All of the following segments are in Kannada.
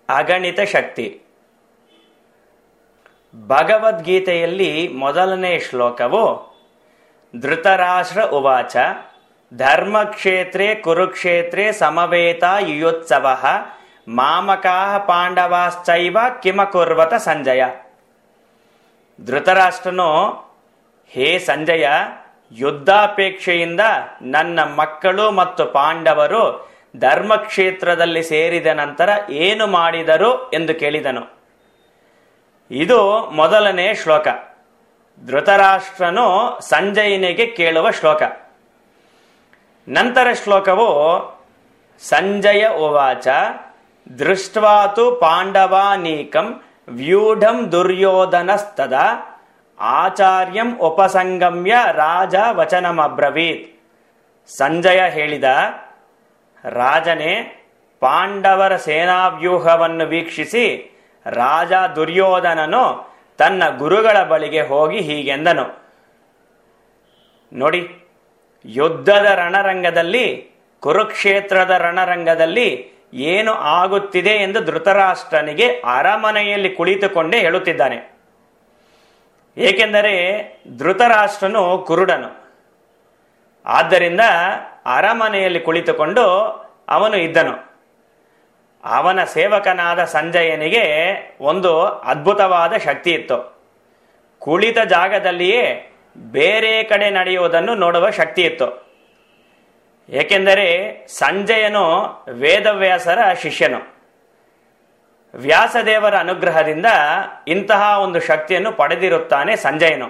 ಅಗಣಿತ ಶಕ್ತಿ ಭಗವದ್ಗೀತೆಯಲ್ಲಿ ಮೊದಲನೇ ಶ್ಲೋಕವು ಧೃತರಾಷ್ಟ್ರ ಉವಾಚ ಧರ್ಮಕ್ಷೇತ್ರೇ ಕುರುಕ್ಷೇತ್ರೇ ಸಮವೇತ ಯುಯೋತ್ಸವ ಮಾಮಕಾ ಪಾಂಡವಾಶ್ಚೈವ ಕಿಮಕುರ್ವತ ಸಂಜಯ ಧೃತರಾಷ್ಟ್ರನು ಹೇ ಸಂಜಯ ಯುದ್ಧಾಪೇಕ್ಷೆಯಿಂದ ನನ್ನ ಮಕ್ಕಳು ಮತ್ತು ಪಾಂಡವರು ಧರ್ಮಕ್ಷೇತ್ರದಲ್ಲಿ ಸೇರಿದ ನಂತರ ಏನು ಮಾಡಿದರು ಎಂದು ಕೇಳಿದನು ಇದು ಮೊದಲನೇ ಶ್ಲೋಕ ಧೃತರಾಷ್ಟ್ರನು ಸಂಜಯನಿಗೆ ಕೇಳುವ ಶ್ಲೋಕ ನಂತರ ಶ್ಲೋಕವು ಸಂಜಯ ಉವಾಚ ದೃಷ್ಟ್ವಾತು ಪಾಂಡವಾನೀಕಂ ವ್ಯೂಢಂ ದುರ್ಯೋಧನಸ್ತದ ಆಚಾರ್ಯಂ ಉಪಸಂಗಮ್ಯ ರಾಜ ವಚನಮಬ್ರವೀತ್ ಸಂಜಯ ಹೇಳಿದ ರಾಜನೇ ಪಾಂಡವರ ಸೇನಾವ್ಯೂಹವನ್ನು ವೀಕ್ಷಿಸಿ ರಾಜ ದುರ್ಯೋಧನನು ತನ್ನ ಗುರುಗಳ ಬಳಿಗೆ ಹೋಗಿ ಹೀಗೆಂದನು ನೋಡಿ ಯುದ್ಧದ ರಣರಂಗದಲ್ಲಿ ಕುರುಕ್ಷೇತ್ರದ ರಣರಂಗದಲ್ಲಿ ಏನು ಆಗುತ್ತಿದೆ ಎಂದು ಧೃತರಾಷ್ಟ್ರನಿಗೆ ಅರಮನೆಯಲ್ಲಿ ಕುಳಿತುಕೊಂಡೇ ಹೇಳುತ್ತಿದ್ದಾನೆ ಏಕೆಂದರೆ ಧೃತರಾಷ್ಟ್ರನು ಕುರುಡನು ಆದ್ದರಿಂದ ಅರಮನೆಯಲ್ಲಿ ಕುಳಿತುಕೊಂಡು ಅವನು ಇದ್ದನು ಅವನ ಸೇವಕನಾದ ಸಂಜಯನಿಗೆ ಒಂದು ಅದ್ಭುತವಾದ ಶಕ್ತಿ ಇತ್ತು ಕುಳಿತ ಜಾಗದಲ್ಲಿಯೇ ಬೇರೆ ಕಡೆ ನಡೆಯುವುದನ್ನು ನೋಡುವ ಶಕ್ತಿ ಇತ್ತು ಏಕೆಂದರೆ ಸಂಜಯನು ವೇದವ್ಯಾಸರ ಶಿಷ್ಯನು ವ್ಯಾಸದೇವರ ಅನುಗ್ರಹದಿಂದ ಇಂತಹ ಒಂದು ಶಕ್ತಿಯನ್ನು ಪಡೆದಿರುತ್ತಾನೆ ಸಂಜಯನು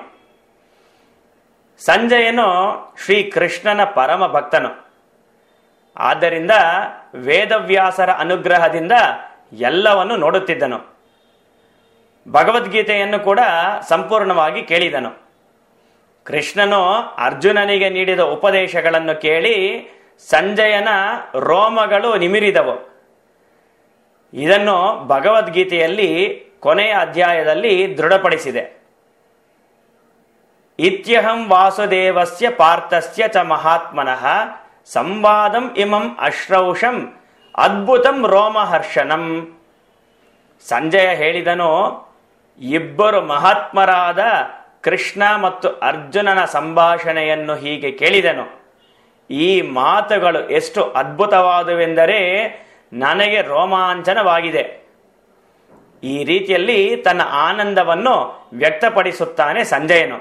ಸಂಜಯನು ಶ್ರೀ ಕೃಷ್ಣನ ಪರಮ ಭಕ್ತನು ಆದ್ದರಿಂದ ವೇದವ್ಯಾಸರ ಅನುಗ್ರಹದಿಂದ ಎಲ್ಲವನ್ನು ನೋಡುತ್ತಿದ್ದನು ಭಗವದ್ಗೀತೆಯನ್ನು ಕೂಡ ಸಂಪೂರ್ಣವಾಗಿ ಕೇಳಿದನು ಕೃಷ್ಣನು ಅರ್ಜುನನಿಗೆ ನೀಡಿದ ಉಪದೇಶಗಳನ್ನು ಕೇಳಿ ಸಂಜಯನ ರೋಮಗಳು ನಿಮಿರಿದವು ಇದನ್ನು ಭಗವದ್ಗೀತೆಯಲ್ಲಿ ಕೊನೆಯ ಅಧ್ಯಾಯದಲ್ಲಿ ದೃಢಪಡಿಸಿದೆ ಇತ್ಯಹಂ ವಾಸುದೇವಸ್ಯ ಪಾರ್ಥಸ್ಯ ಚ ಮಹಾತ್ಮನಃ ಸಂವಾದಂ ಇಮಂ ಅಶ್ರೌಷಂ ಅದ್ಭುತಂ ರೋಮಹರ್ಷಣಂ ಸಂಜಯ ಹೇಳಿದನು ಇಬ್ಬರು ಮಹಾತ್ಮರಾದ ಕೃಷ್ಣ ಮತ್ತು ಅರ್ಜುನನ ಸಂಭಾಷಣೆಯನ್ನು ಹೀಗೆ ಕೇಳಿದನು ಈ ಮಾತುಗಳು ಎಷ್ಟು ಅದ್ಭುತವಾದುವೆಂದರೆ ನನಗೆ ರೋಮಾಂಚನವಾಗಿದೆ ಈ ರೀತಿಯಲ್ಲಿ ತನ್ನ ಆನಂದವನ್ನು ವ್ಯಕ್ತಪಡಿಸುತ್ತಾನೆ ಸಂಜಯನು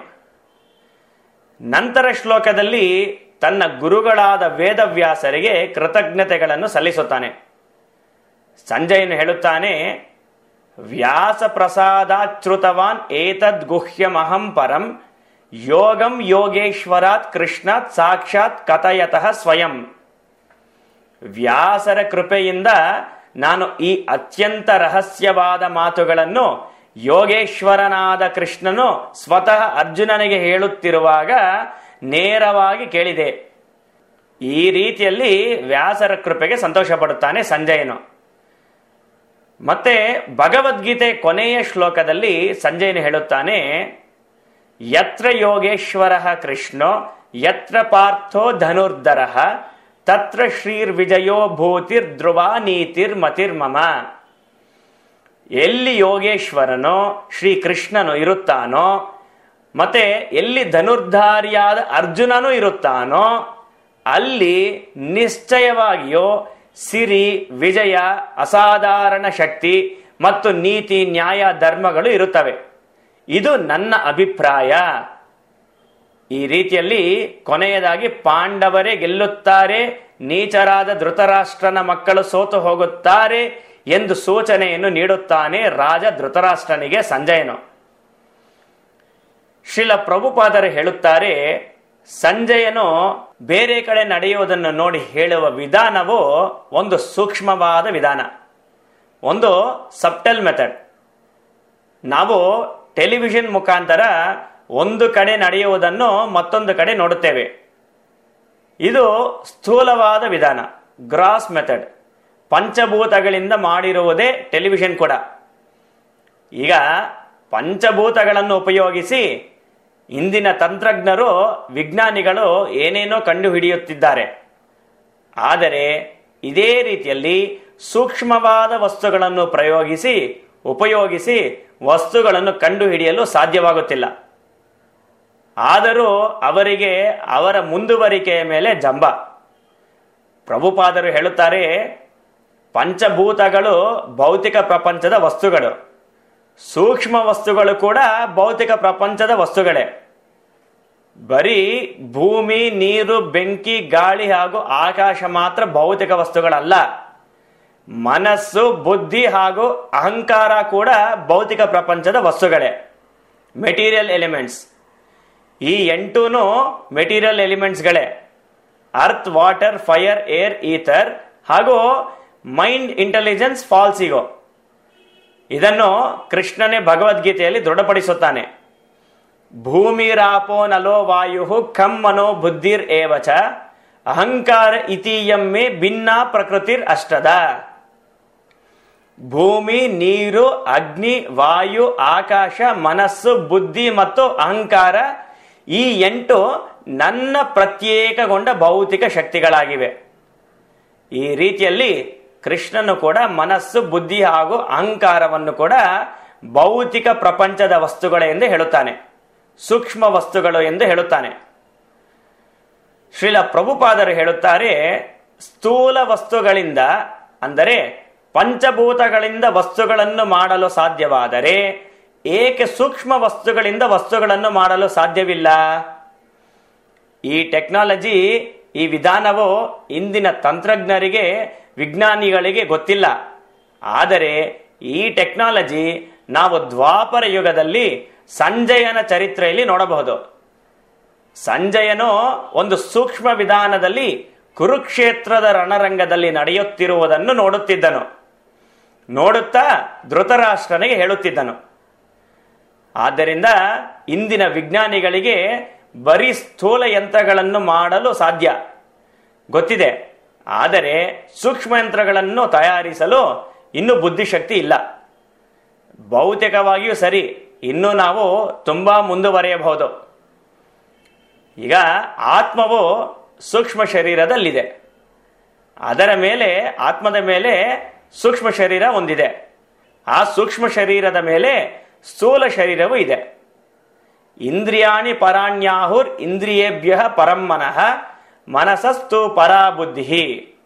ನಂತರ ಶ್ಲೋಕದಲ್ಲಿ ತನ್ನ ಗುರುಗಳಾದ ವೇದವ್ಯಾಸರಿಗೆ ಕೃತಜ್ಞತೆಗಳನ್ನು ಸಲ್ಲಿಸುತ್ತಾನೆ ಸಂಜಯನು ಹೇಳುತ್ತಾನೆ ವ್ಯಾಸ ಪ್ರಸಾದಾಚ್ಯುತವಾನ್ ಏತದ್ ಗುಹ್ಯಮಹಂ ಪರಂ ಯೋಗಂ ಯೋಗೇಶ್ವರಾತ್ ಕೃಷ್ಣಾತ್ ಸಾಕ್ಷಾತ್ ಕಥಯತಃ ಸ್ವಯಂ ವ್ಯಾಸರ ಕೃಪೆಯಿಂದ ನಾನು ಈ ಅತ್ಯಂತ ರಹಸ್ಯವಾದ ಮಾತುಗಳನ್ನು ಯೋಗೇಶ್ವರನಾದ ಕೃಷ್ಣನು ಸ್ವತಃ ಅರ್ಜುನನಿಗೆ ಹೇಳುತ್ತಿರುವಾಗ ನೇರವಾಗಿ ಕೇಳಿದೆ ಈ ರೀತಿಯಲ್ಲಿ ವ್ಯಾಸರ ಕೃಪೆಗೆ ಸಂತೋಷ ಪಡುತ್ತಾನೆ ಸಂಜಯನು ಮತ್ತೆ ಭಗವದ್ಗೀತೆ ಕೊನೆಯ ಶ್ಲೋಕದಲ್ಲಿ ಸಂಜಯನು ಹೇಳುತ್ತಾನೆ ಯತ್ರ ಯೋಗೇಶ್ವರ ಕೃಷ್ಣೋ ಯತ್ರ ಪಾರ್ಥೋ ಧನುರ್ಧರ ತತ್ರ ಶ್ರೀರ್ ವಿಜಯೋ ಭೂತಿರ್ ಧ್ರುವ ನೀತಿರ್ ಮತಿರ್ಮಮ ಎಲ್ಲಿ ಯೋಗೇಶ್ವರನೋ ಶ್ರೀ ಕೃಷ್ಣನು ಇರುತ್ತಾನೋ ಮತ್ತೆ ಎಲ್ಲಿ ಧನುರ್ಧಾರಿಯಾದ ಅರ್ಜುನನು ಇರುತ್ತಾನೋ ಅಲ್ಲಿ ನಿಶ್ಚಯವಾಗಿಯೋ ಸಿರಿ ವಿಜಯ ಅಸಾಧಾರಣ ಶಕ್ತಿ ಮತ್ತು ನೀತಿ ನ್ಯಾಯ ಧರ್ಮಗಳು ಇರುತ್ತವೆ ಇದು ನನ್ನ ಅಭಿಪ್ರಾಯ ಈ ರೀತಿಯಲ್ಲಿ ಕೊನೆಯದಾಗಿ ಪಾಂಡವರೇ ಗೆಲ್ಲುತ್ತಾರೆ ನೀಚರಾದ ಧೃತರಾಷ್ಟ್ರನ ಮಕ್ಕಳು ಸೋತು ಹೋಗುತ್ತಾರೆ ಎಂದು ಸೂಚನೆಯನ್ನು ನೀಡುತ್ತಾನೆ ರಾಜ ಧೃತರಾಷ್ಟ್ರನಿಗೆ ಸಂಜಯನು ಶಿಲ ಪ್ರಭುಪಾದರು ಹೇಳುತ್ತಾರೆ ಸಂಜಯನು ಬೇರೆ ಕಡೆ ನಡೆಯುವುದನ್ನು ನೋಡಿ ಹೇಳುವ ವಿಧಾನವು ಒಂದು ಸೂಕ್ಷ್ಮವಾದ ವಿಧಾನ ಒಂದು ಸಬ್ಟಲ್ ಮೆಥಡ್ ನಾವು ಟೆಲಿವಿಷನ್ ಮುಖಾಂತರ ಒಂದು ಕಡೆ ನಡೆಯುವುದನ್ನು ಮತ್ತೊಂದು ಕಡೆ ನೋಡುತ್ತೇವೆ ಇದು ಸ್ಥೂಲವಾದ ವಿಧಾನ ಗ್ರಾಸ್ ಮೆಥಡ್ ಪಂಚಭೂತಗಳಿಂದ ಮಾಡಿರುವುದೇ ಟೆಲಿವಿಷನ್ ಕೂಡ ಈಗ ಪಂಚಭೂತಗಳನ್ನು ಉಪಯೋಗಿಸಿ ಇಂದಿನ ತಂತ್ರಜ್ಞರು ವಿಜ್ಞಾನಿಗಳು ಏನೇನೋ ಕಂಡುಹಿಡಿಯುತ್ತಿದ್ದಾರೆ ಆದರೆ ಇದೇ ರೀತಿಯಲ್ಲಿ ಸೂಕ್ಷ್ಮವಾದ ವಸ್ತುಗಳನ್ನು ಪ್ರಯೋಗಿಸಿ ಉಪಯೋಗಿಸಿ ವಸ್ತುಗಳನ್ನು ಕಂಡುಹಿಡಿಯಲು ಸಾಧ್ಯವಾಗುತ್ತಿಲ್ಲ ಆದರೂ ಅವರಿಗೆ ಅವರ ಮುಂದುವರಿಕೆಯ ಮೇಲೆ ಜಂಬ ಪ್ರಭುಪಾದರು ಹೇಳುತ್ತಾರೆ ಪಂಚಭೂತಗಳು ಭೌತಿಕ ಪ್ರಪಂಚದ ವಸ್ತುಗಳು ಸೂಕ್ಷ್ಮ ವಸ್ತುಗಳು ಕೂಡ ಭೌತಿಕ ಪ್ರಪಂಚದ ವಸ್ತುಗಳೇ ಬರೀ ಭೂಮಿ ನೀರು ಬೆಂಕಿ ಗಾಳಿ ಹಾಗೂ ಆಕಾಶ ಮಾತ್ರ ಭೌತಿಕ ವಸ್ತುಗಳಲ್ಲ ಮನಸ್ಸು ಬುದ್ಧಿ ಹಾಗೂ ಅಹಂಕಾರ ಕೂಡ ಭೌತಿಕ ಪ್ರಪಂಚದ ವಸ್ತುಗಳೇ ಮೆಟೀರಿಯಲ್ ಎಲಿಮೆಂಟ್ಸ್ ಈ ಎಂಟೂನು ಮೆಟೀರಿಯಲ್ ಎಲಿಮೆಂಟ್ಸ್ಗಳೇ earth water fire air ether ಹಾಗೂ ಮೈಂಡ್ ಇಂಟೆಲಿಜೆನ್ಸ್ ಫಾಲ್ಸ್ ಇಗೋ ಇದನ್ನು ಕೃಷ್ಣನೇ ಭಗವದ್ಗೀತೆಯಲ್ಲಿ ದೃಢಪಡಿಸುತ್ತಾನೆ ಭೂಮಿರಾಪೋ ನಲೋ ವಾಯು ಖಂ ಮನೋ ಬುದ್ಧಿರ್ ಏವಚ ಅಹಂಕಾರ ಇತೀಯಮ್ಮೆ ಭಿನ್ನ ಪ್ರಕೃತಿರ್ ಅಷ್ಟದ ಭೂಮಿ ನೀರು ಅಗ್ನಿ ವಾಯು ಆಕಾಶ ಮನಸ್ಸು ಬುದ್ಧಿ ಮತ್ತು ಅಹಂಕಾರ ಈ ಎಂಟು ನನ್ನ ಪ್ರತ್ಯೇಕಗೊಂಡ ಭೌತಿಕ ಶಕ್ತಿಗಳಾಗಿವೆ ಈ ರೀತಿಯಲ್ಲಿ ಕೃಷ್ಣನು ಕೂಡ ಮನಸ್ಸು ಬುದ್ಧಿ ಹಾಗೂ ಅಹಂಕಾರವನ್ನು ಕೂಡ ಭೌತಿಕ ಪ್ರಪಂಚದ ವಸ್ತುಗಳು ಎಂದು ಹೇಳುತ್ತಾನೆ ಸೂಕ್ಷ್ಮ ವಸ್ತುಗಳು ಎಂದು ಹೇಳುತ್ತಾನೆ ಶ್ರೀಲ ಪ್ರಭುಪಾದರು ಹೇಳುತ್ತಾರೆ ಸ್ಥೂಲ ವಸ್ತುಗಳಿಂದ ಅಂದರೆ ಪಂಚಭೂತಗಳಿಂದ ವಸ್ತುಗಳನ್ನು ಮಾಡಲು ಸಾಧ್ಯವಾದರೆ ಏಕೆ ಸೂಕ್ಷ್ಮ ವಸ್ತುಗಳಿಂದ ವಸ್ತುಗಳನ್ನು ಮಾಡಲು ಸಾಧ್ಯವಿಲ್ಲ ಈ ಟೆಕ್ನಾಲಜಿ ಈ ವಿಧಾನವು ಇಂದಿನ ತಂತ್ರಜ್ಞರಿಗೆ ವಿಜ್ಞಾನಿಗಳಿಗೆ ಗೊತ್ತಿಲ್ಲ ಆದರೆ ಈ ಟೆಕ್ನಾಲಜಿ ನಾವು ದ್ವಾಪರ ಯುಗದಲ್ಲಿ ಸಂಜಯನ ಚರಿತ್ರೆಯಲ್ಲಿ ನೋಡಬಹುದು ಸಂಜಯನು ಒಂದು ಸೂಕ್ಷ್ಮ ವಿಧಾನದಲ್ಲಿ ಕುರುಕ್ಷೇತ್ರದ ರಣರಂಗದಲ್ಲಿ ನಡೆಯುತ್ತಿರುವುದನ್ನು ನೋಡುತ್ತಿದ್ದನು ನೋಡುತ್ತಾ ಧೃತರಾಷ್ಟ್ರನಿಗೆ ಹೇಳುತ್ತಿದ್ದನು ಆದ್ದರಿಂದ ಇಂದಿನ ವಿಜ್ಞಾನಿಗಳಿಗೆ ಬರೀ ಸ್ಥೂಲ ಯಂತ್ರಗಳನ್ನು ಮಾಡಲು ಸಾಧ್ಯ ಗೊತ್ತಿದೆ ಆದರೆ ಸೂಕ್ಷ್ಮ ಯಂತ್ರಗಳನ್ನು ತಯಾರಿಸಲು ಇನ್ನೂ ಬುದ್ಧಿಶಕ್ತಿ ಇಲ್ಲ ಭೌತಿಕವಾಗಿಯೂ ಸರಿ ಇನ್ನೂ ನಾವು ತುಂಬಾ ಮುಂದುವರಿಯಬಹುದು ಈಗ ಆತ್ಮವು ಸೂಕ್ಷ್ಮ ಶರೀರದಲ್ಲಿದೆ ಅದರ ಮೇಲೆ ಆತ್ಮದ ಮೇಲೆ ಸೂಕ್ಷ್ಮ ಶರೀರ ಒಂದಿದೆ ಆ ಸೂಕ್ಷ್ಮ ಶರೀರದ ಮೇಲೆ ಸ್ಥೂಲ ಶರೀರವೂ ಇದೆ ಇಂದ್ರಿಯಾಣಿ ಪರಾಣ್ಯಾಹುರ್ ಇಂದ್ರಿಯೇಭ್ಯ ಪರಂ ಮನಃ ಮನಸಸ್ತು ಪರಾಬುದ್ಧಿ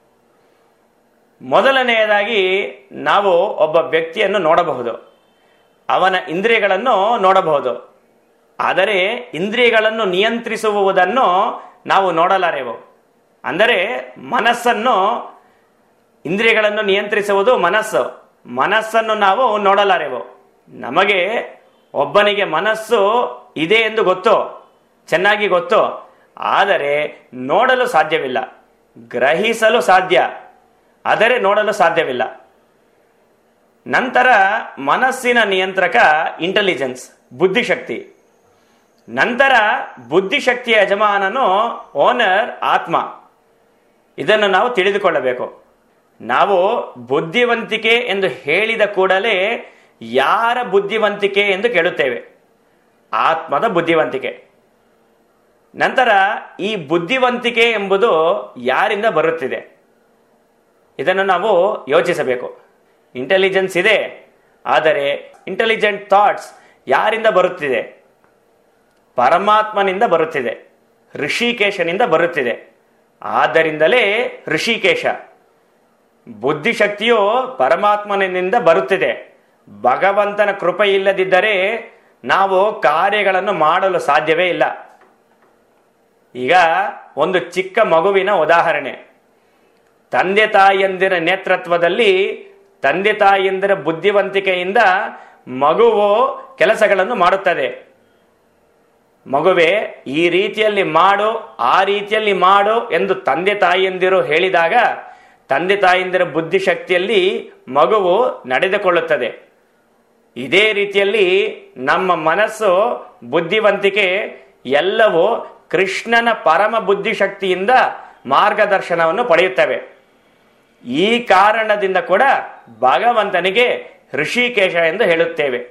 ಮೊದಲನೆಯದಾಗಿ ನಾವು ಒಬ್ಬ ವ್ಯಕ್ತಿಯನ್ನು ನೋಡಬಹುದು ಅವನ ಇಂದ್ರಿಯಗಳನ್ನು ನೋಡಬಹುದು ಆದರೆ ಇಂದ್ರಿಯಗಳನ್ನು ನಿಯಂತ್ರಿಸುವುದನ್ನು ನಾವು ನೋಡಲಾರೆವು ಅಂದರೆ ಮನಸ್ಸನ್ನು ಇಂದ್ರಿಯಗಳನ್ನು ನಿಯಂತ್ರಿಸುವುದು ಮನಸ್ಸು ಮನಸ್ಸನ್ನು ನಾವು ನೋಡಲಾರೆವು ನಮಗೆ ಒಬ್ಬನಿಗೆ ಮನಸ್ಸು ಇದೆ ಎಂದು ಗೊತ್ತು ಚೆನ್ನಾಗಿ ಗೊತ್ತು ಆದರೆ ನೋಡಲು ಸಾಧ್ಯವಿಲ್ಲ ಗ್ರಹಿಸಲು ಸಾಧ್ಯ ಆದರೆ ನೋಡಲು ಸಾಧ್ಯವಿಲ್ಲ ನಂತರ ಮನಸ್ಸಿನ ನಿಯಂತ್ರಕ ಇಂಟೆಲಿಜೆನ್ಸ್ ಬುದ್ಧಿಶಕ್ತಿ ನಂತರ ಬುದ್ಧಿಶಕ್ತಿಯ ಯಜಮಾನನು ಓನರ್ ಆತ್ಮ ಇದನ್ನು ನಾವು ತಿಳಿದುಕೊಳ್ಳಬೇಕು ನಾವು ಬುದ್ಧಿವಂತಿಕೆ ಎಂದು ಹೇಳಿದ ಕೂಡಲೇ ಯಾರ ಬುದ್ಧಿವಂತಿಕೆ ಎಂದು ಕೇಳುತ್ತೇವೆ ಆತ್ಮದ ಬುದ್ಧಿವಂತಿಕೆ ನಂತರ ಈ ಬುದ್ಧಿವಂತಿಕೆ ಎಂಬುದು ಯಾರಿಂದ ಬರುತ್ತಿದೆ ಇದನ್ನು ನಾವು ಯೋಚಿಸಬೇಕು ಇಂಟೆಲಿಜೆನ್ಸ್ ಇದೆ ಆದರೆ ಇಂಟೆಲಿಜೆಂಟ್ ಥಾಟ್ಸ್ ಯಾರಿಂದ ಬರುತ್ತಿದೆ ಪರಮಾತ್ಮನಿಂದ ಬರುತ್ತಿದೆ ಋಷಿಕೇಶನಿಂದ ಬರುತ್ತಿದೆ ಆದ್ದರಿಂದಲೇ ಋಷಿಕೇಶ ಬುದ್ಧಿಶಕ್ತಿಯು ಪರಮಾತ್ಮನಿಂದ ಬರುತ್ತಿದೆ ಭಗವಂತನ ಕೃಪೆ ಇಲ್ಲದಿದ್ದರೆ ನಾವು ಕಾರ್ಯಗಳನ್ನು ಮಾಡಲು ಸಾಧ್ಯವೇ ಇಲ್ಲ ಈಗ ಒಂದು ಚಿಕ್ಕ ಮಗುವಿನ ಉದಾಹರಣೆ ತಂದೆ ತಾಯಿಯಂದಿರ ನೇತೃತ್ವದಲ್ಲಿ ತಂದೆ ತಾಯಿಯಂದಿರ ಬುದ್ಧಿವಂತಿಕೆಯಿಂದ ಮಗುವು ಕೆಲಸಗಳನ್ನು ಮಾಡುತ್ತದೆ ಮಗುವೆ ಈ ರೀತಿಯಲ್ಲಿ ಮಾಡು ಆ ರೀತಿಯಲ್ಲಿ ಮಾಡು ಎಂದು ತಂದೆ ತಾಯಿಯಂದಿರು ಹೇಳಿದಾಗ ತಂದೆ ತಾಯಿಯಂದಿರ ಬುದ್ಧಿಶಕ್ತಿಯಲ್ಲಿ ಮಗುವು ನಡೆದುಕೊಳ್ಳುತ್ತದೆ ಇದೇ ರೀತಿಯಲ್ಲಿ ನಮ್ಮ ಮನಸ್ಸು ಬುದ್ಧಿವಂತಿಕೆ ಎಲ್ಲವೂ ಕೃಷ್ಣನ ಪರಮ ಬುದ್ಧಿಶಕ್ತಿಯಿಂದ ಮಾರ್ಗದರ್ಶನವನ್ನು ಪಡೆಯುತ್ತವೆ ಈ ಕಾರಣದಿಂದ ಕೂಡ ಭಗವಂತನಿಗೆ ಋಷಿಕೇಶ ಎಂದು ಹೇಳುತ್ತೇವೆ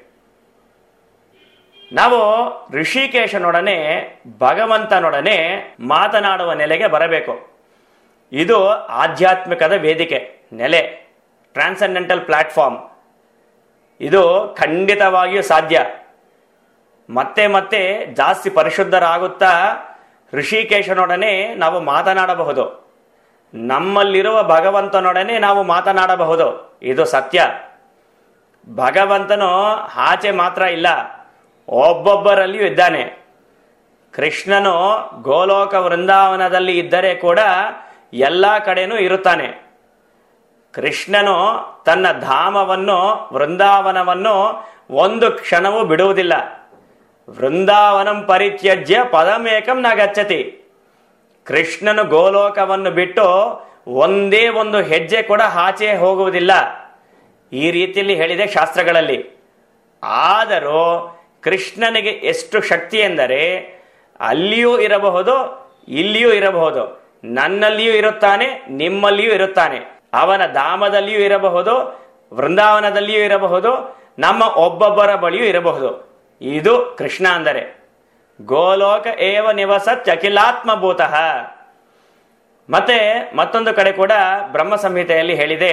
ನಾವು ಋಷಿಕೇಶನೊಡನೆ ಭಗವಂತನೊಡನೆ ಮಾತನಾಡುವ ನೆಲೆಗೆ ಬರಬೇಕು ಇದು ಆಧ್ಯಾತ್ಮಿಕದ ವೇದಿಕೆ ನೆಲೆ ಟ್ರಾನ್ಸೆಂಡೆಂಟಲ್ ಪ್ಲಾಟ್ಫಾರ್ಮ್ ಇದು ಖಂಡಿತವಾಗಿಯೂ ಸಾಧ್ಯ ಮತ್ತೆ ಮತ್ತೆ ಜಾಸ್ತಿ ಪರಿಶುದ್ಧರಾಗುತ್ತಾ ಋಷಿಕೇಶನೊಡನೆ ನಾವು ಮಾತನಾಡಬಹುದು ನಮ್ಮಲ್ಲಿರುವ ಭಗವಂತನೊಡನೆ ನಾವು ಮಾತನಾಡಬಹುದು ಇದು ಸತ್ಯ ಭಗವಂತನು ಆಚೆ ಮಾತ್ರ ಇಲ್ಲ ಒಬ್ಬೊಬ್ಬರಲ್ಲಿಯೂ ಇದ್ದಾನೆ ಕೃಷ್ಣನು ಗೋಲೋಕ ವೃಂದಾವನದಲ್ಲಿ ಇದ್ದರೆ ಕೂಡ ಎಲ್ಲ ಕಡೆನೂ ಇರುತ್ತಾನೆ ಕೃಷ್ಣನು ತನ್ನ ಧಾಮವನ್ನು ವೃಂದಾವನವನ್ನು ಒಂದು ಕ್ಷಣವೂ ಬಿಡುವುದಿಲ್ಲ ವೃಂದಾವನಂ ಪರಿತ್ಯಜ್ಯ ಪದಮೇಕಂ ನ ಗಚ್ಚತಿ ಕೃಷ್ಣನು ಗೋಲೋಕವನ್ನು ಬಿಟ್ಟು ಒಂದೇ ಒಂದು ಹೆಜ್ಜೆ ಕೂಡ ಆಚೆ ಹೋಗುವುದಿಲ್ಲ ಈ ರೀತಿಯಲ್ಲಿ ಹೇಳಿದೆ ಶಾಸ್ತ್ರಗಳಲ್ಲಿ ಆದರೂ ಕೃಷ್ಣನಿಗೆ ಎಷ್ಟು ಶಕ್ತಿ ಎಂದರೆ ಅಲ್ಲಿಯೂ ಇರಬಹುದು ಇಲ್ಲಿಯೂ ಇರಬಹುದು ನನ್ನಲ್ಲಿಯೂ ಇರುತ್ತಾನೆ ನಿಮ್ಮಲ್ಲಿಯೂ ಇರುತ್ತಾನೆ ಅವನ ಧಾಮದಲ್ಲಿಯೂ ಇರಬಹುದು ವೃಂದಾವನದಲ್ಲಿಯೂ ಇರಬಹುದು ನಮ್ಮ ಒಬ್ಬೊಬ್ಬರ ಬಳಿಯೂ ಇರಬಹುದು ಇದು ಕೃಷ್ಣ ಅಂದರೆ ಗೋಲೋಕ ಏವ ನಿವಸತ್ ಅಖಿಲಾತ್ಮಭೂತಃ ಮತ್ತೆ ಮತ್ತೊಂದು ಕಡೆ ಕೂಡ ಬ್ರಹ್ಮ ಸಂಹಿತೆಯಲ್ಲಿ ಹೇಳಿದೆ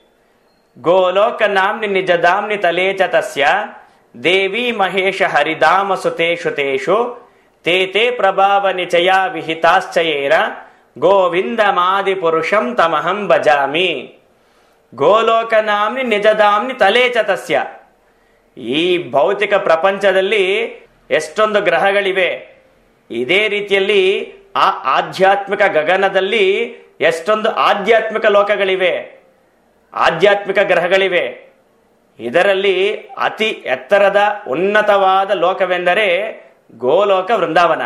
ಗೋಲೋಕ ನಾಮ್ನಿ ನಿಜ ದಾಮ್ನಿ ತಲೇಚ ತಸ್ಯ ದೇವಿ ಮಹೇಶ ಹರಿಧಾಮ ಸುತೇಷು ತೇಷು ತೇ ತೇ ಪ್ರಭಾವ ನಿಚಯ ವಿಹಿತಾಶ್ಚಯೇರ ಗೋವಿಂದ ಮಾದಿ ಪುರುಷಂ ತಮಹಂ ಭಜಾಮಿ ಗೋಲೋಕ ನಾಮ್ನಿ ನಿಜದಾಮ್ನಿ ತಲೇಚ ತಸ್ಯ ಈ ಭೌತಿಕ ಪ್ರಪಂಚದಲ್ಲಿ ಎಷ್ಟೊಂದು ಗ್ರಹಗಳಿವೆ ಇದೇ ರೀತಿಯಲ್ಲಿ ಆ ಆಧ್ಯಾತ್ಮಿಕ ಗಗನದಲ್ಲಿ ಎಷ್ಟೊಂದು ಆಧ್ಯಾತ್ಮಿಕ ಲೋಕಗಳಿವೆ ಆಧ್ಯಾತ್ಮಿಕ ಗ್ರಹಗಳಿವೆ ಇದರಲ್ಲಿ ಅತಿ ಎತ್ತರದ ಉನ್ನತವಾದ ಲೋಕವೆಂದರೆ ಗೋಲೋಕ ವೃಂದಾವನ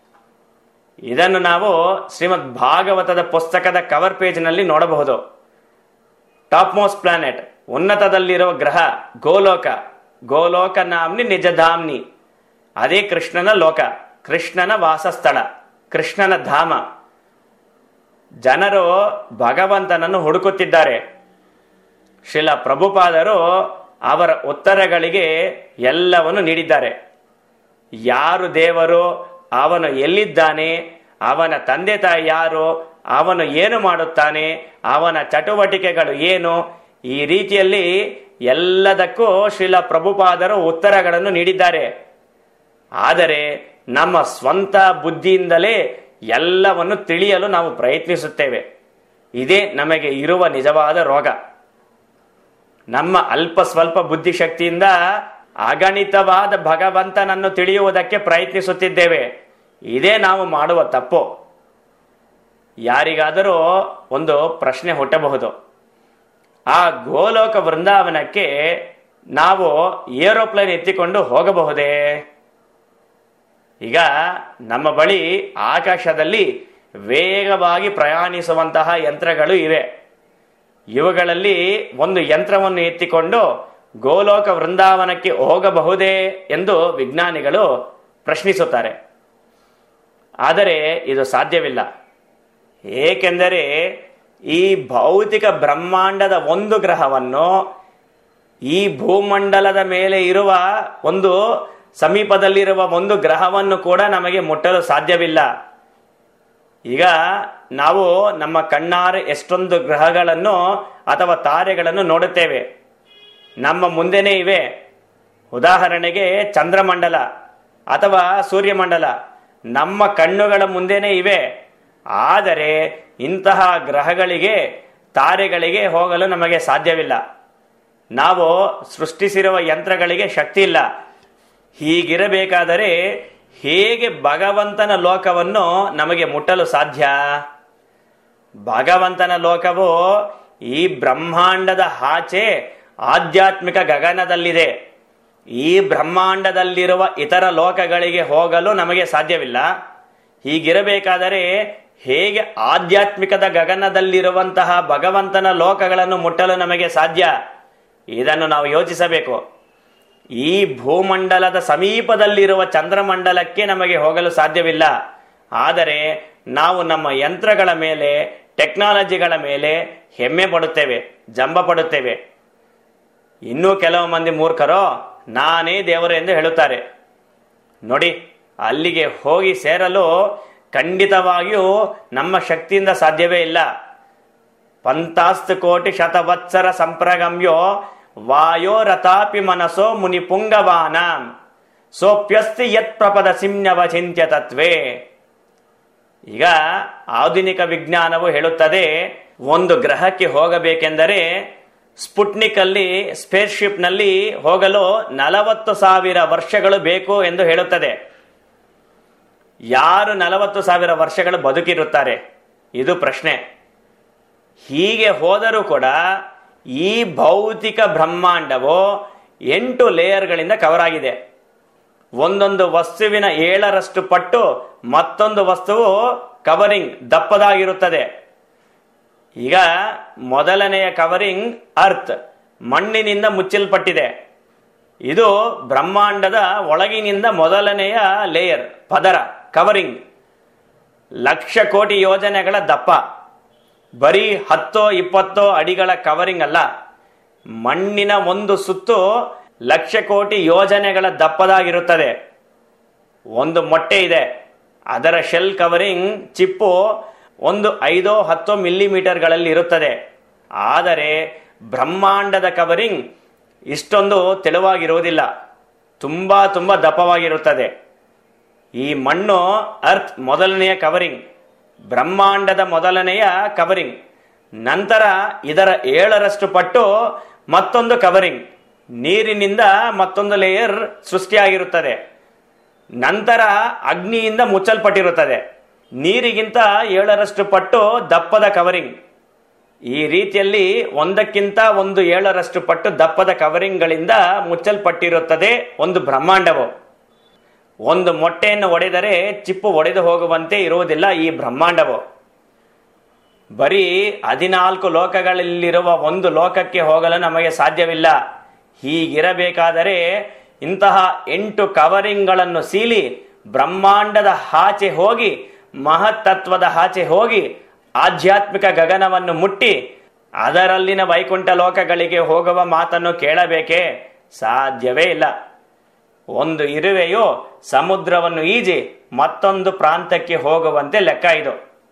ಇದನ್ನು ನಾವು ಶ್ರೀಮದ್ ಭಾಗವತದ ಪುಸ್ತಕದ ಕವರ್ ಪೇಜ್ನಲ್ಲಿ ನೋಡಬಹುದು ಟಾಪ್ ಮೋಸ್ಟ್ ಪ್ಲಾನೆಟ್ ಉನ್ನತದಲ್ಲಿರುವ ಗ್ರಹ ಗೋಲೋಕ ಗೋಲೋಕ ನಾಮ್ನಿ ನಿಜಧಾಮ್ನಿ ಅದೇ ಕೃಷ್ಣನ ಲೋಕ ಕೃಷ್ಣನ ವಾಸಸ್ಥಳ ಕೃಷ್ಣನ ಧಾಮ ಜನರು ಭಗವಂತನನ್ನು ಹುಡುಕುತ್ತಿದ್ದಾರೆ ಶಿಲ ಪ್ರಭುಪಾದರು ಅವರ ಉತ್ತರಗಳಿಗೆ ಎಲ್ಲವನ್ನು ನೀಡಿದ್ದಾರೆ ಯಾರು ದೇವರು ಅವನು ಎಲ್ಲಿದ್ದಾನೆ ಅವನ ತಂದೆ ತಾಯಿ ಯಾರು ಅವನು ಏನು ಮಾಡುತ್ತಾನೆ ಅವನ ಚಟುವಟಿಕೆಗಳು ಏನು ಈ ರೀತಿಯಲ್ಲಿ ಎಲ್ಲದಕ್ಕೂ ಶ್ರೀಲ ಪ್ರಭುಪಾದರು ಉತ್ತರಗಳನ್ನು ನೀಡಿದ್ದಾರೆ ಆದರೆ ನಮ್ಮ ಸ್ವಂತ ಬುದ್ಧಿಯಿಂದಲೇ ಎಲ್ಲವನ್ನು ತಿಳಿಯಲು ನಾವು ಪ್ರಯತ್ನಿಸುತ್ತೇವೆ ಇದೇ ನಮಗೆ ಇರುವ ನಿಜವಾದ ರೋಗ ನಮ್ಮ ಅಲ್ಪ ಸ್ವಲ್ಪ ಬುದ್ಧಿಶಕ್ತಿಯಿಂದ ಅಗಣಿತವಾದ ಭಗವಂತನನ್ನು ತಿಳಿಯುವುದಕ್ಕೆ ಪ್ರಯತ್ನಿಸುತ್ತಿದ್ದೇವೆ ಇದೇ ನಾವು ಮಾಡುವ ತಪ್ಪು ಯಾರಿಗಾದರೂ ಒಂದು ಪ್ರಶ್ನೆ ಹುಟ್ಟಬಹುದು ಆ ಗೋಲೋಕ ವೃಂದಾವನಕ್ಕೆ ನಾವು ಏರೋಪ್ಲೇನ್ ಎತ್ತಿಕೊಂಡು ಹೋಗಬಹುದೇ ಈಗ ನಮ್ಮ ಬಳಿ ಆಕಾಶದಲ್ಲಿ ವೇಗವಾಗಿ ಪ್ರಯಾಣಿಸುವಂತಹ ಯಂತ್ರಗಳು ಇವೆ ಇವುಗಳಲ್ಲಿ ಒಂದು ಯಂತ್ರವನ್ನು ಎತ್ತಿಕೊಂಡು ಗೋಲೋಕ ವೃಂದಾವನಕ್ಕೆ ಹೋಗಬಹುದೇ ಎಂದು ವಿಜ್ಞಾನಿಗಳು ಪ್ರಶ್ನಿಸುತ್ತಾರೆ ಆದರೆ ಇದು ಸಾಧ್ಯವಿಲ್ಲ ಏಕೆಂದರೆ ಈ ಭೌತಿಕ ಬ್ರಹ್ಮಾಂಡದ ಒಂದು ಗ್ರಹವನ್ನು ಈ ಭೂಮಂಡಲದ ಮೇಲೆ ಇರುವ ಒಂದು ಸಮೀಪದಲ್ಲಿರುವ ಒಂದು ಗ್ರಹವನ್ನು ಕೂಡ ನಮಗೆ ಮುಟ್ಟಲು ಸಾಧ್ಯವಿಲ್ಲ ಈಗ ನಾವು ನಮ್ಮ ಕಣ್ಣಾರೆ ಎಷ್ಟೊಂದು ಗ್ರಹಗಳನ್ನು ಅಥವಾ ತಾರೆಗಳನ್ನು ನೋಡುತ್ತೇವೆ ನಮ್ಮ ಮುಂದೆನೇ ಇವೆ ಉದಾಹರಣೆಗೆ ಚಂದ್ರಮಂಡಲ ಅಥವಾ ಸೂರ್ಯಮಂಡಲ ನಮ್ಮ ಕಣ್ಣುಗಳ ಮುಂದೆನೇ ಇವೆ ಆದರೆ ಇಂತಹ ಗ್ರಹಗಳಿಗೆ ತಾರೆಗಳಿಗೆ ಹೋಗಲು ನಮಗೆ ಸಾಧ್ಯವಿಲ್ಲ ನಾವು ಸೃಷ್ಟಿಸಿರುವ ಯಂತ್ರಗಳಿಗೆ ಶಕ್ತಿ ಇಲ್ಲ ಹೀಗಿರಬೇಕಾದರೆ ಹೇಗೆ ಭಗವಂತನ ಲೋಕವನ್ನು ನಮಗೆ ಮುಟ್ಟಲು ಸಾಧ್ಯ ಭಗವಂತನ ಲೋಕವು ಈ ಬ್ರಹ್ಮಾಂಡದ ಆಚೆ ಆಧ್ಯಾತ್ಮಿಕ ಗಗನದಲ್ಲಿದೆ ಈ ಬ್ರಹ್ಮಾಂಡದಲ್ಲಿರುವ ಇತರ ಲೋಕಗಳಿಗೆ ಹೋಗಲು ನಮಗೆ ಸಾಧ್ಯವಿಲ್ಲ ಹೀಗಿರಬೇಕಾದರೆ ಹೇಗೆ ಆಧ್ಯಾತ್ಮಿಕದ ಗಗನದಲ್ಲಿರುವಂತಹ ಭಗವಂತನ ಲೋಕಗಳನ್ನು ಮುಟ್ಟಲು ನಮಗೆ ಸಾಧ್ಯ ಇದನ್ನು ನಾವು ಯೋಚಿಸಬೇಕು ಈ ಭೂಮಂಡಲದ ಸಮೀಪದಲ್ಲಿರುವ ಚಂದ್ರಮಂಡಲಕ್ಕೆ ನಮಗೆ ಹೋಗಲು ಸಾಧ್ಯವಿಲ್ಲ ಆದರೆ ನಾವು ನಮ್ಮ ಯಂತ್ರಗಳ ಮೇಲೆ ಟೆಕ್ನಾಲಜಿಗಳ ಮೇಲೆ ಹೆಮ್ಮೆ ಪಡುತ್ತೇವೆ ಜಂಬ ಪಡುತ್ತೇವೆ ಇನ್ನೂ ಕೆಲವು ಮಂದಿ ಮೂರ್ಖರೋ ನಾನೇ ದೇವರು ಎಂದು ಹೇಳುತ್ತಾರೆ ನೋಡಿ ಅಲ್ಲಿಗೆ ಹೋಗಿ ಸೇರಲು ಖಂಡಿತವಾಗಿಯೂ ನಮ್ಮ ಶಕ್ತಿಯಿಂದ ಸಾಧ್ಯವೇ ಇಲ್ಲ ಪಂತಾಸ್ತು ಕೋಟಿ ಶತವತ್ಸರ ಸಂಪ್ರಗಮ್ಯೋ ವಾಯೋರಥಾಪಿ ಮನಸೋ ಮುನಿ ಪುಂಗವಾನ ಸೋಪ್ಯಸ್ತಿ ಯತ್ ಪ್ರಪದ ಸಿಂಹವ ಚಿಂತ್ಯ ತತ್ವೇ ಈಗ ಆಧುನಿಕ ವಿಜ್ಞಾನವು ಹೇಳುತ್ತದೆ ಒಂದು ಗ್ರಹಕ್ಕೆ ಹೋಗಬೇಕೆಂದರೆ ಸ್ಪುಟ್ನಿಕ್ ಅಲ್ಲಿ ಸ್ಪೇಸ್ ಶಿಪ್ ನಲ್ಲಿ ಹೋಗಲು ನಲವತ್ತು ಸಾವಿರ ವರ್ಷಗಳು ಬೇಕು ಎಂದು ಹೇಳುತ್ತದೆ ಯಾರು ನಲವತ್ತು ಸಾವಿರ ವರ್ಷಗಳು ಬದುಕಿರುತ್ತಾರೆ ಇದು ಪ್ರಶ್ನೆ ಹೀಗೆ ಹೋದರೂ ಕೂಡ ಈ ಭೌತಿಕ ಬ್ರಹ್ಮಾಂಡವು ಎಂಟು ಲೇಯರ್ಗಳಿಂದ ಕವರ್ ಆಗಿದೆ ಒಂದೊಂದು ವಸ್ತುವಿನ ಏಳರಷ್ಟು ಪಟ್ಟು ಮತ್ತೊಂದು ವಸ್ತುವು ಕವರಿಂಗ್ ದಪ್ಪದಾಗಿರುತ್ತದೆ ಈಗ ಮೊದಲನೆಯ ಕವರಿಂಗ್ ಅರ್ತ್ ಮಣ್ಣಿನಿಂದ ಮುಚ್ಚಲ್ಪಟ್ಟಿದೆ ಇದು ಬ್ರಹ್ಮಾಂಡದ ಒಳಗಿನಿಂದ ಮೊದಲನೆಯ ಲೇಯರ್ ಪದರ ಕವರಿಂಗ್ ಲಕ್ಷ ಕೋಟಿ ಯೋಜನೆಗಳ ದಪ್ಪ ಬರೀ ಹತ್ತೋ ಇಪ್ಪತ್ತೋ ಅಡಿಗಳ ಕವರಿಂಗ್ ಅಲ್ಲ ಮಣ್ಣಿನ ಒಂದು ಸುತ್ತು ಲಕ್ಷ ಕೋಟಿ ಯೋಜನೆಗಳ ದಪ್ಪದಾಗಿರುತ್ತದೆ ಒಂದು ಮೊಟ್ಟೆ ಇದೆ ಅದರ ಶೆಲ್ ಕವರಿಂಗ್ ಚಿಪ್ಪು ಒಂದು ಐದೋ ಹತ್ತೋ ಮಿಲಿಮೀಟರ್ಗಳಲ್ಲಿ ಇರುತ್ತದೆ ಆದರೆ ಬ್ರಹ್ಮಾಂಡದ ಕವರಿಂಗ್ ಇಷ್ಟೊಂದು ತೆಳುವಾಗಿರುವುದಿಲ್ಲ ತುಂಬಾ ತುಂಬಾ ದಪ್ಪವಾಗಿರುತ್ತದೆ ಈ ಮಣ್ಣು ಅರ್ತ್ ಮೊದಲನೆಯ ಕವರಿಂಗ್ ಬ್ರಹ್ಮಾಂಡದ ಮೊದಲನೆಯ ಕವರಿಂಗ್ ನಂತರ ಇದರ ಏಳರಷ್ಟು ಪಟ್ಟು ಮತ್ತೊಂದು ಕವರಿಂಗ್ ನೀರಿನಿಂದ ಮತ್ತೊಂದು ಲೇಯರ್ ಸೃಷ್ಟಿಯಾಗಿರುತ್ತದೆ ನಂತರ ಅಗ್ನಿಯಿಂದ ಮುಚ್ಚಲ್ಪಟ್ಟಿರುತ್ತದೆ ನೀರಿಗಿಂತ ಏಳರಷ್ಟು ಪಟ್ಟು ದಪ್ಪದ ಕವರಿಂಗ್ ಈ ರೀತಿಯಲ್ಲಿ ಒಂದಕ್ಕಿಂತ ಒಂದು ಏಳರಷ್ಟು ಪಟ್ಟು ದಪ್ಪದ ಕವರಿಂಗ್ಗಳಿಂದ ಮುಚ್ಚಲ್ಪಟ್ಟಿರುತ್ತದೆ ಒಂದು ಬ್ರಹ್ಮಾಂಡವು ಒಂದು ಮೊಟ್ಟೆಯನ್ನು ಒಡೆದರೆ ಚಿಪ್ಪು ಒಡೆದು ಹೋಗುವಂತೆ ಇರುವುದಿಲ್ಲ ಈ ಬ್ರಹ್ಮಾಂಡವು ಬರೀ ಹದಿನಾಲ್ಕು ಲೋಕಗಳಲ್ಲಿರುವ ಒಂದು ಲೋಕಕ್ಕೆ ಹೋಗಲು ನಮಗೆ ಸಾಧ್ಯವಿಲ್ಲ ಹೀಗಿರಬೇಕಾದರೆ ಇಂತಹ ಎಂಟು ಕವರಿಂಗ್ಗಳನ್ನು ಸೀಲಿ ಬ್ರಹ್ಮಾಂಡದ ಆಚೆ ಹೋಗಿ ಮಹತ್ತತ್ವದ ಆಚೆ ಹೋಗಿ ಆಧ್ಯಾತ್ಮಿಕ ಗಗನವನ್ನು ಮುಟ್ಟಿ ಅದರಲ್ಲಿನ ವೈಕುಂಠ ಲೋಕಗಳಿಗೆ ಹೋಗುವ ಮಾತನ್ನು ಕೇಳಬೇಕೇ ಸಾಧ್ಯವೇ ಇಲ್ಲ ಒಂದು ಇರುವೆಯು ಸಮುದ್ರವನ್ನು ಈಜಿ ಮತ್ತೊಂದು ಪ್ರಾಂತಕ್ಕೆ ಹೋಗುವಂತೆ ಲೆಕ್ಕ ಇದು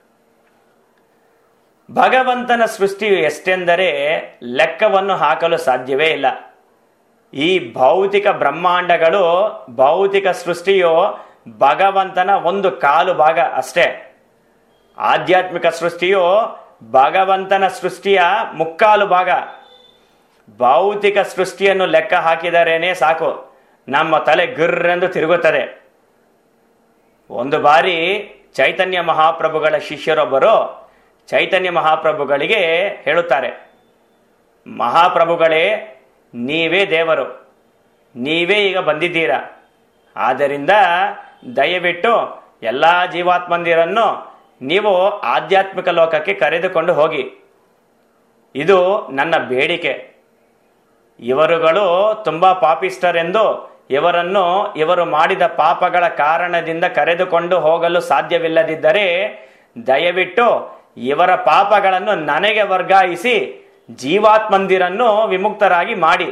ಭಗವಂತನ ಸೃಷ್ಟಿಯು ಎಷ್ಟೆಂದರೆ ಲೆಕ್ಕವನ್ನು ಹಾಕಲು ಸಾಧ್ಯವೇ ಇಲ್ಲ ಈ ಭೌತಿಕ ಬ್ರಹ್ಮಾಂಡಗಳು ಭೌತಿಕ ಸೃಷ್ಟಿಯು ಭಗವಂತನ ಒಂದು ಕಾಲು ಭಾಗ ಅಷ್ಟೇ ಆಧ್ಯಾತ್ಮಿಕ ಸೃಷ್ಟಿಯು ಭಗವಂತನ ಸೃಷ್ಟಿಯ ಮುಕ್ಕಾಲು ಭಾಗ ಭೌತಿಕ ಸೃಷ್ಟಿಯನ್ನು ಲೆಕ್ಕ ಹಾಕಿದರೇನೆ ಸಾಕು ನಮ್ಮ ತಲೆ ಗಿರ್ರೆಂದು ತಿರುಗುತ್ತದೆ ಒಂದು ಬಾರಿ ಚೈತನ್ಯ ಮಹಾಪ್ರಭುಗಳ ಶಿಷ್ಯರೊಬ್ಬರು ಚೈತನ್ಯ ಮಹಾಪ್ರಭುಗಳಿಗೆ ಹೇಳುತ್ತಾರೆ ಮಹಾಪ್ರಭುಗಳೇ ನೀವೇ ದೇವರು ನೀವೇ ಈಗ ಬಂದಿದ್ದೀರಾ ಆದ್ದರಿಂದ ದಯವಿಟ್ಟು ಎಲ್ಲ ಜೀವಾತ್ಮಂದಿರನ್ನು ನೀವು ಆಧ್ಯಾತ್ಮಿಕ ಲೋಕಕ್ಕೆ ಕರೆದುಕೊಂಡು ಹೋಗಿ ಇದು ನನ್ನ ಬೇಡಿಕೆ ಇವರುಗಳು ತುಂಬಾ ಪಾಪಿಸ್ಟರೆಂದು ಇವರನ್ನು ಇವರು ಮಾಡಿದ ಪಾಪಗಳ ಕಾರಣದಿಂದ ಕರೆದುಕೊಂಡು ಹೋಗಲು ಸಾಧ್ಯವಿಲ್ಲದಿದ್ದರೆ ದಯವಿಟ್ಟು ಇವರ ಪಾಪಗಳನ್ನು ನನಗೆ ವರ್ಗಾಯಿಸಿ ಜೀವಾತ್ಮಂದಿರನ್ನು ವಿಮುಕ್ತರಾಗಿ ಮಾಡಿ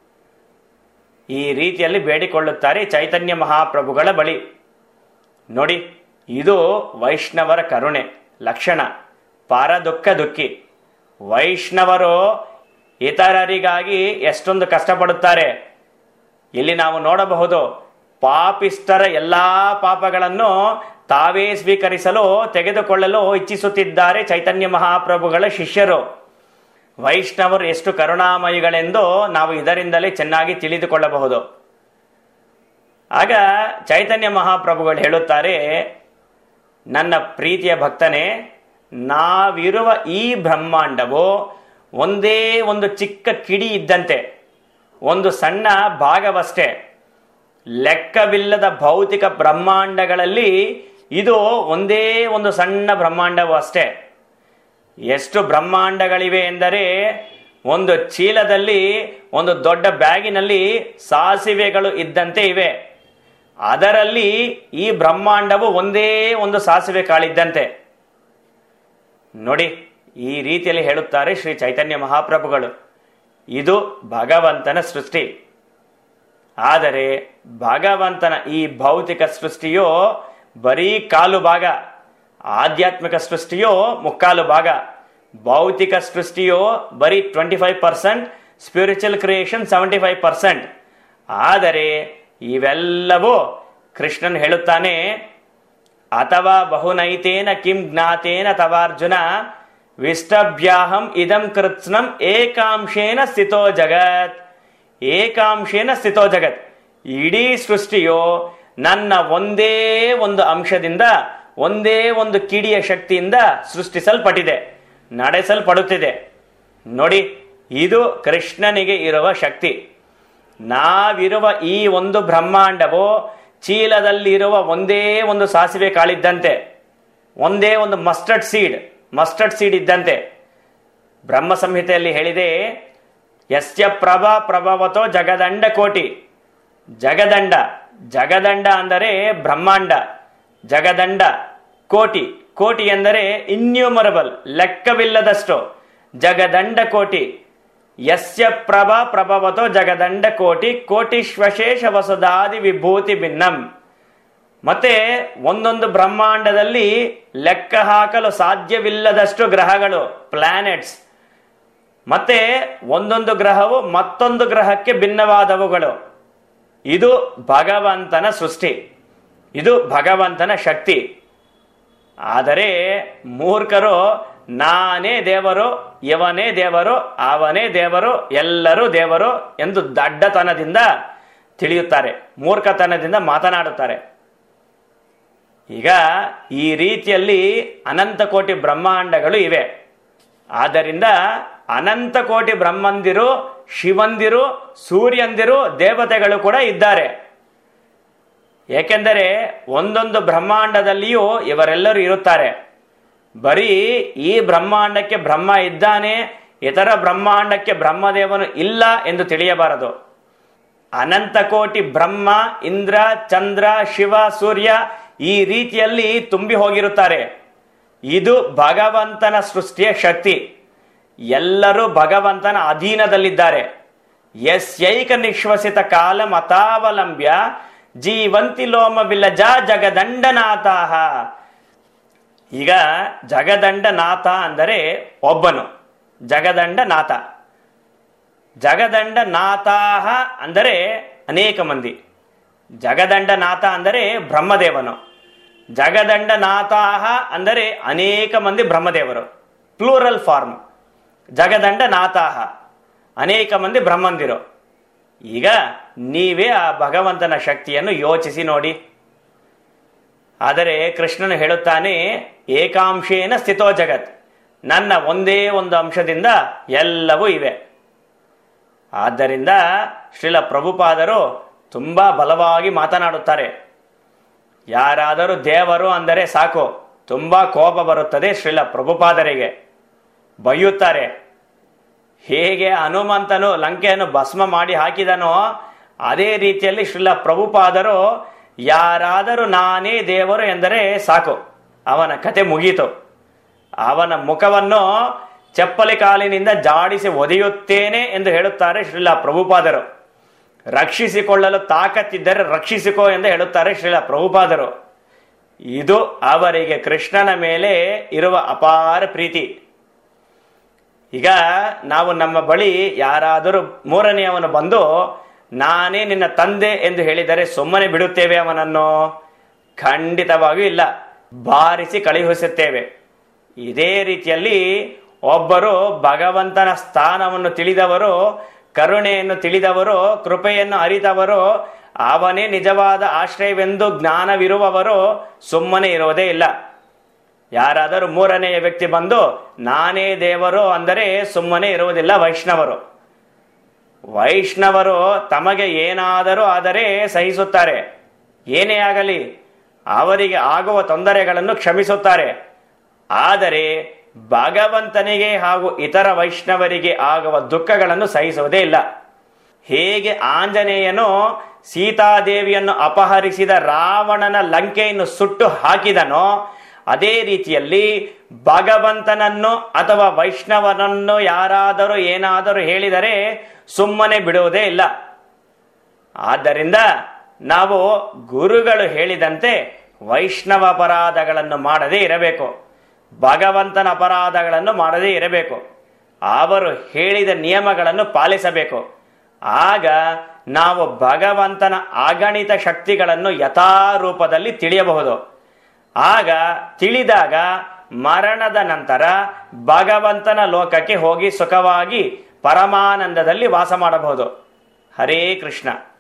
ಈ ರೀತಿಯಲ್ಲಿ ಬೇಡಿಕೊಳ್ಳುತ್ತಾರೆ ಚೈತನ್ಯ ಮಹಾಪ್ರಭುಗಳ ಬಳಿ ನೋಡಿ ಇದು ವೈಷ್ಣವರ ಕರುಣೆ ಲಕ್ಷಣ ಪಾರದುಃಖ ದುಃಖಿ ವೈಷ್ಣವರು ಇತರರಿಗಾಗಿ ಎಷ್ಟೊಂದು ಕಷ್ಟಪಡುತ್ತಾರೆ ಇಲ್ಲಿ ನಾವು ನೋಡಬಹುದು ಪಾಪಿಷ್ಟರ ಎಲ್ಲಾ ಪಾಪಗಳನ್ನು ತಾವೇ ಸ್ವೀಕರಿಸಲು ತೆಗೆದುಕೊಳ್ಳಲು ಇಚ್ಛಿಸುತ್ತಿದ್ದಾರೆ ಚೈತನ್ಯ ಮಹಾಪ್ರಭುಗಳ ಶಿಷ್ಯರು ವೈಷ್ಣವರು ಎಷ್ಟು ಕರುಣಾಮಯಿಗಳೆಂದು ನಾವು ಇದರಿಂದಲೇ ಚೆನ್ನಾಗಿ ತಿಳಿದುಕೊಳ್ಳಬಹುದು ಆಗ ಚೈತನ್ಯ ಮಹಾಪ್ರಭುಗಳು ಹೇಳುತ್ತಾರೆ ನನ್ನ ಪ್ರೀತಿಯ ಭಕ್ತನೇ ನಾವಿರುವ ಈ ಬ್ರಹ್ಮಾಂಡವು ಒಂದೇ ಒಂದು ಚಿಕ್ಕ ಕಿಡಿ ಇದ್ದಂತೆ ಒಂದು ಸಣ್ಣ ಭಾಗವಷ್ಟೇ ಲೆಕ್ಕವಿಲ್ಲದ ಭೌತಿಕ ಬ್ರಹ್ಮಾಂಡಗಳಲ್ಲಿ ಇದು ಒಂದೇ ಒಂದು ಸಣ್ಣ ಬ್ರಹ್ಮಾಂಡವು ಅಷ್ಟೇ ಎಷ್ಟು ಬ್ರಹ್ಮಾಂಡಗಳಿವೆ ಎಂದರೆ ಒಂದು ಚೀಲದಲ್ಲಿ ಒಂದು ದೊಡ್ಡ ಬ್ಯಾಗಿನಲ್ಲಿ ಸಾಸಿವೆಗಳು ಇದ್ದಂತೆ ಇವೆ ಅದರಲ್ಲಿ ಈ ಬ್ರಹ್ಮಾಂಡವು ಒಂದೇ ಒಂದು ಸಾಸಿವೆ ಕಾಳಿದ್ದಂತೆ ನೋಡಿ ಈ ರೀತಿಯಲ್ಲಿ ಹೇಳುತ್ತಾರೆ ಶ್ರೀ ಚೈತನ್ಯ ಮಹಾಪ್ರಭುಗಳು ಇದು ಭಗವಂತನ ಸೃಷ್ಟಿ ಆದರೆ ಭಗವಂತನ ಈ ಭೌತಿಕ ಸೃಷ್ಟಿಯು ಬರೀ ಕಾಲು ಭಾಗ ಆಧ್ಯಾತ್ಮಿಕ ಸೃಷ್ಟಿಯು ಮುಕ್ಕಾಲು ಭಾಗ ಭೌತಿಕ ಸೃಷ್ಟಿಯು ಬರೀ twenty five percent spiritual creation seventy five percent ಆದರೆ ಇವೆಲ್ಲವೂ ಕೃಷ್ಣನ್ ಹೇಳುತ್ತಾನೆ ಅಥವಾ ಬಹುನೈತೇನ ಕಿಂ ಜ್ಞಾತೇನ ತವಾರ್ಜುನ ವಿಷ್ಟಭ್ಯಾಹಂ ಇದಂ ಕೃತ್ಸ್ನಂ ಏಕಾಂಶೇನ ಸ್ಥಿತೋ ಜಗತ್ ಏಕಾಂಶೇನ ಸ್ಥಿತೋ ಜಗತ್ ಇಡೀ ಸೃಷ್ಟಿಯು ನನ್ನ ಒಂದೇ ಒಂದು ಅಂಶದಿಂದ ಒಂದೇ ಒಂದು ಕಿಡಿಯ ಶಕ್ತಿಯಿಂದ ಸೃಷ್ಟಿಸಲ್ಪಟ್ಟಿದೆ ನಡೆಸಲ್ಪಡುತ್ತಿದೆ ನೋಡಿ ಇದು ಕೃಷ್ಣನಿಗೆ ಇರುವ ಶಕ್ತಿ ನಾವಿರುವ ಈ ಒಂದು ಬ್ರಹ್ಮಾಂಡವು ಚೀಲದಲ್ಲಿರುವ ಒಂದೇ ಒಂದು ಸಾಸಿವೆ ಕಾಳಿದ್ದಂತೆ ಒಂದೇ ಒಂದು ಮಸ್ಟರ್ಡ್ ಸೀಡ್ ಮಸ್ಟರ್ಡ್ ಸೀಡ್ ಇದ್ದಂತೆ ಬ್ರಹ್ಮ ಸಂಹಿತೆಯಲ್ಲಿ ಹೇಳಿದೆ ಯಸ್ಯ ಪ್ರಭ ಪ್ರಭವತೋ ಜಗದಂಡ ಕೋಟಿ ಜಗದಂಡ ಜಗದಂಡ ಅಂದರೆ ಬ್ರಹ್ಮಾಂಡ ಜಗದಂಡ ಕೋಟಿ ಕೋಟಿ ಎಂದರೆ ಇನ್ಯೂಮರಬಲ್ ಲೆಕ್ಕವಿಲ್ಲದಷ್ಟು ಜಗದಂಡ ಕೋಟಿ ಯಸ್ಯ ಪ್ರಭ ಪ್ರಭವತೋ ಜಗದಂಡ ಕೋಟಿ ಕೋಟಿಶ್ವಶೇಷ ವಸುದಾದಿ ವಿಭೂತಿ ಭಿನ್ನಂ ಮತ್ತೆ ಒಂದೊಂದು ಬ್ರಹ್ಮಾಂಡದಲ್ಲಿ ಲೆಕ್ಕ ಹಾಕಲು ಸಾಧ್ಯವಿಲ್ಲದಷ್ಟು ಗ್ರಹಗಳು ಪ್ಲಾನೆಟ್ಸ್ ಮತ್ತೆ ಒಂದೊಂದು ಗ್ರಹವು ಮತ್ತೊಂದು ಗ್ರಹಕ್ಕೆ ಭಿನ್ನವಾದವುಗಳು ಇದು ಭಗವಂತನ ಸೃಷ್ಟಿ ಇದು ಭಗವಂತನ ಶಕ್ತಿ ಆದರೆ ಮೂರ್ಖರು ನಾನೇ ದೇವರು ಇವನೇ ದೇವರು ಅವನೇ ದೇವರು ಎಲ್ಲರೂ ದೇವರು ಎಂದು ದಡ್ಡತನದಿಂದ ತಿಳಿಯುತ್ತಾರೆ ಮೂರ್ಖತನದಿಂದ ಮಾತನಾಡುತ್ತಾರೆ ಈಗ ಈ ರೀತಿಯಲ್ಲಿ ಅನಂತ ಕೋಟಿ ಬ್ರಹ್ಮಾಂಡಗಳು ಇವೆ ಆದ್ದರಿಂದ ಅನಂತ ಕೋಟಿ ಬ್ರಹ್ಮಂದಿರು ಶಿವಂದಿರು ಸೂರ್ಯಂದಿರು ದೇವತೆಗಳು ಕೂಡ ಇದ್ದಾರೆ ಏಕೆಂದರೆ ಒಂದೊಂದು ಬ್ರಹ್ಮಾಂಡದಲ್ಲಿಯೂ ಇವರೆಲ್ಲರೂ ಇರುತ್ತಾರೆ ಬರೀ ಈ ಬ್ರಹ್ಮಾಂಡಕ್ಕೆ ಬ್ರಹ್ಮ ಇದ್ದಾನೆ ಇತರ ಬ್ರಹ್ಮಾಂಡಕ್ಕೆ ಬ್ರಹ್ಮದೇವನು ಇಲ್ಲ ಎಂದು ತಿಳಿಯಬಾರದು ಅನಂತ ಕೋಟಿ ಬ್ರಹ್ಮ ಇಂದ್ರ ಚಂದ್ರ ಶಿವ ಸೂರ್ಯ ಈ ರೀತಿಯಲ್ಲಿ ತುಂಬಿ ಹೋಗಿರುತ್ತಾರೆ ಇದು ಭಗವಂತನ ಸೃಷ್ಟಿಯ ಶಕ್ತಿ ಎಲ್ಲರೂ ಭಗವಂತನ ಅಧೀನದಲ್ಲಿದ್ದಾರೆ ಯಸ್ಯೈಕ ನಿಶ್ವಸಿತ ಕಾಲ ಮತಾವಲಂಬ್ಯ ಜೀವಂತಿ ಲೋಮ ವಿಲಜ ಜಗದಂಡನಾಥಾಹ ಈಗ ಜಗದಂಡನಾಥ ಅಂದರೆ ಒಬ್ಬನು ಜಗದಂಡನಾಥ ಜಗದಂಡನಾಥಾಹ ಅಂದರೆ ಅನೇಕ ಮಂದಿ ಜಗದಂಡನಾಥ ಅಂದರೆ ಬ್ರಹ್ಮದೇವನು ಜಗದಂಡನಾಥಾಹ ಅಂದರೆ ಅನೇಕ ಮಂದಿ ಬ್ರಹ್ಮದೇವರು ಪ್ಲೂರಲ್ ಫಾರ್ಮ್ ಜಗದಂಡನಾಥಾಹ ಅನೇಕ ಮಂದಿ ಬ್ರಹ್ಮಂದಿರು ಈಗ ನೀವೇ ಆ ಭಗವಂತನ ಶಕ್ತಿಯನ್ನು ಯೋಚಿಸಿ ನೋಡಿ ಆದರೆ ಕೃಷ್ಣನು ಹೇಳುತ್ತಾನೆ ಏಕಾಂಶೇನ ಸ್ಥಿತೋ ಜಗತ್ ನನ್ನ ಒಂದೇ ಒಂದು ಅಂಶದಿಂದ ಎಲ್ಲವೂ ಇವೆ ಆದ್ದರಿಂದ ಶ್ರೀಲ ಪ್ರಭುಪಾದರು ತುಂಬಾ ಬಲವಾಗಿ ಮಾತನಾಡುತ್ತಾರೆ ಯಾರಾದರೂ ದೇವರು ಅಂದರೆ ಸಾಕು ತುಂಬಾ ಕೋಪ ಬರುತ್ತದೆ ಶ್ರೀಲ ಪ್ರಭುಪಾದರಿಗೆ ಬೈಯುತ್ತಾರೆ ಹೇಗೆ ಹನುಮಂತನು ಲಂಕೆಯನ್ನು ಭಸ್ಮ ಮಾಡಿ ಹಾಕಿದನೋ ಅದೇ ರೀತಿಯಲ್ಲಿ ಶ್ರೀಲ ಪ್ರಭುಪಾದರು ಯಾರಾದರೂ ನಾನೇ ದೇವರು ಎಂದರೆ ಸಾಕು ಅವನ ಕತೆ ಮುಗೀತು ಅವನ ಮುಖವನ್ನು ಚಪ್ಪಲಿ ಕಾಲಿನಿಂದ ಜಾಡಿಸಿ ಒದೆಯುತ್ತೇನೆ ಎಂದು ಹೇಳುತ್ತಾರೆ ಶ್ರೀಲ ಪ್ರಭುಪಾದರು ರಕ್ಷಿಸಿಕೊಳ್ಳಲು ತಾಕತ್ತಿದ್ದರೆ ರಕ್ಷಿಸಿಕೋ ಎಂದು ಹೇಳುತ್ತಾರೆ ಶ್ರೀಲ ಪ್ರಭುಪಾದರು ಇದು ಅವರಿಗೆ ಕೃಷ್ಣನ ಮೇಲೆ ಇರುವ ಅಪಾರ ಪ್ರೀತಿ ಈಗ ನಾವು ನಮ್ಮ ಬಳಿ ಯಾರಾದರೂ ಮೂರನೆಯವನು ಬಂದು ನಾನೇ ನಿನ್ನ ತಂದೆ ಎಂದು ಹೇಳಿದರೆ ಸುಮ್ಮನೆ ಬಿಡುತ್ತೇವೆ ಅವನನ್ನು ಖಂಡಿತವಾಗಿಯೂ ಇಲ್ಲ ಬಾರಿಸಿ ಕಳುಹಿಸುತ್ತೇವೆ ಇದೇ ರೀತಿಯಲ್ಲಿ ಒಬ್ಬರು ಭಗವಂತನ ಸ್ಥಾನವನ್ನು ತಿಳಿದವರು ಕರುಣೆಯನ್ನು ತಿಳಿದವರು ಕೃಪೆಯನ್ನು ಅರಿತವರು ಅವನೇ ನಿಜವಾದ ಆಶ್ರಯವೆಂದು ಜ್ಞಾನವಿರುವವರು ಸುಮ್ಮನೆ ಇರುವುದೇ ಇಲ್ಲ ಯಾರಾದರೂ ಮೂರನೆಯ ವ್ಯಕ್ತಿ ಬಂದು ನಾನೇ ದೇವರು ಅಂದರೆ ಸುಮ್ಮನೆ ಇರುವುದಿಲ್ಲ ವೈಷ್ಣವರು ವೈಷ್ಣವರು ತಮಗೆ ಏನಾದರೂ ಆದರೆ ಸಹಿಸುತ್ತಾರೆ ಏನೇ ಆಗಲಿ ಅವರಿಗೆ ಆಗುವ ತೊಂದರೆಗಳನ್ನು ಕ್ಷಮಿಸುತ್ತಾರೆ ಆದರೆ ಭಗವಂತನಿಗೆ ಹಾಗೂ ಇತರ ವೈಷ್ಣವರಿಗೆ ಆಗುವ ದುಃಖಗಳನ್ನು ಸಹಿಸುವುದೇ ಇಲ್ಲ ಹೇಗೆ ಆಂಜನೇಯನು ಸೀತಾದೇವಿಯನ್ನು ಅಪಹರಿಸಿದ ರಾವಣನ ಲಂಕೆಯನ್ನು ಸುಟ್ಟು ಹಾಕಿದನೋ ಅದೇ ರೀತಿಯಲ್ಲಿ ಭಗವಂತನನ್ನು ಅಥವಾ ವೈಷ್ಣವನನ್ನು ಯಾರಾದರೂ ಏನಾದರೂ ಹೇಳಿದರೆ ಸುಮ್ಮನೆ ಬಿಡುವುದೇ ಇಲ್ಲ ಆದ್ದರಿಂದ ನಾವು ಗುರುಗಳು ಹೇಳಿದಂತೆ ವೈಷ್ಣವ ಅಪರಾಧಗಳನ್ನು ಮಾಡದೇ ಇರಬೇಕು ಭಗವಂತನ ಅಪರಾಧಗಳನ್ನು ಮಾಡದೇ ಇರಬೇಕು ಅವರು ಹೇಳಿದ ನಿಯಮಗಳನ್ನು ಪಾಲಿಸಬೇಕು ಆಗ ನಾವು ಭಗವಂತನ ಅಗಣಿತ ಶಕ್ತಿಗಳನ್ನು ಯಥಾರೂಪದಲ್ಲಿ ತಿಳಿಯಬಹುದು ಆಗ ತಿಳಿದಾಗ ಮರಣದ ನಂತರ ಭಗವಂತನ ಲೋಕಕ್ಕೆ ಹೋಗಿ ಸುಖವಾಗಿ ಪರಮಾನಂದದಲ್ಲಿ ವಾಸ ಮಾಡಬಹುದು ಹರೇ ಕೃಷ್ಣ